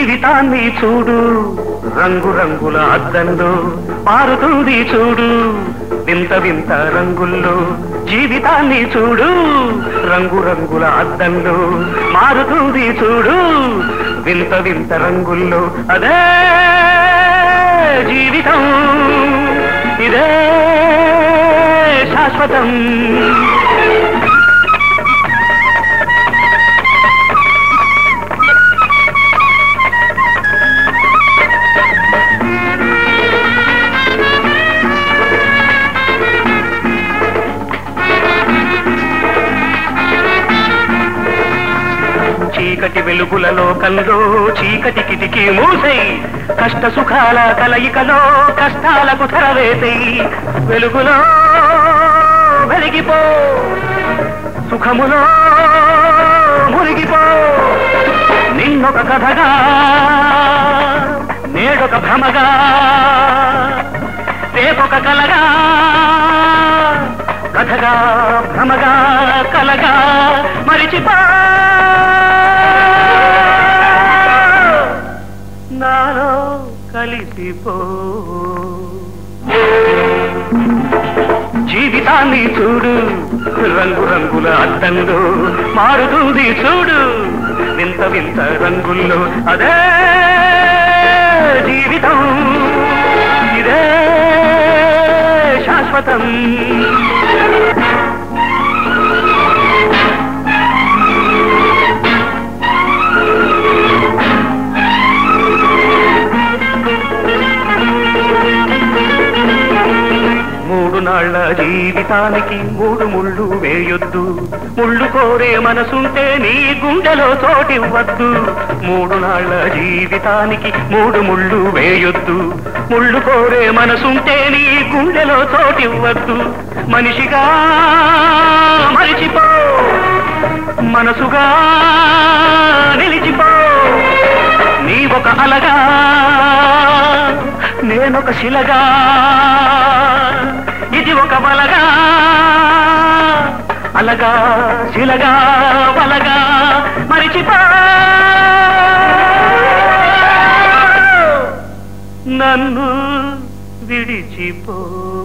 జీవితాన్ని చూడు రంగు రంగుల అద్దంలో మారుతుంది చూడు వింత వింత రంగుల్లో జీవితాన్ని చూడు రంగు రంగుల అద్దంలో మారుతుంది చూడు వింత వింత రంగుల్లో అదే జీవితం ఇదే శాశ్వతం చీకటి వెలుగుల లోకంలో చీకటి కిటికీ మూసై కష్ట సుఖాల కలయికలో కష్టాలకు తెరవేసై వెలుగులో వెలిగిపో సుఖములో మురిగిపో నిన్నొక కథగా నేడొక భ్రమగా రేపొక కలగా కథగా భ్రమగా కలగా మరిచిపో నాలో కలిసిపో జీవితాన్ని చూడు రంగు రంగుల అద్దంలో మారుతుంది చూడు వింత వింత రంగుల్లో అదే జీవితం ఇదే శాశ్వతం మూడు నాళ్ల జీవితానికి మూడు ముళ్ళు వేయొద్దు ముళ్ళు కోరే మనసుంటే నీ గుండెలో చోటివ్వద్దు మూడు నాళ్ల జీవితానికి మూడు ముళ్ళు వేయొద్దు ముళ్ళు కోరే మనసుంటే నీ గుండెలో చోటివ్వద్దు మనిషిగా మరిచిపో మనసుగా నిలిచిపో నీ ఒక అలగా నేనొక శిలగా ఇది ఒక వలగా అలగా శిలగా వలగా మరిచిపో నన్ను విడిచిపో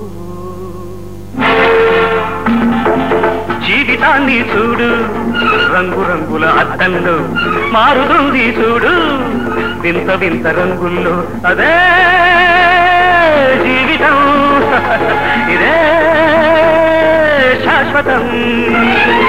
జీవితాన్ని చూడు రంగు రంగుల అద్దంలో మారుతుంది చూడు వింత వింత రంగుల్లో అదే జీవితం ఇదే శాశ్వతం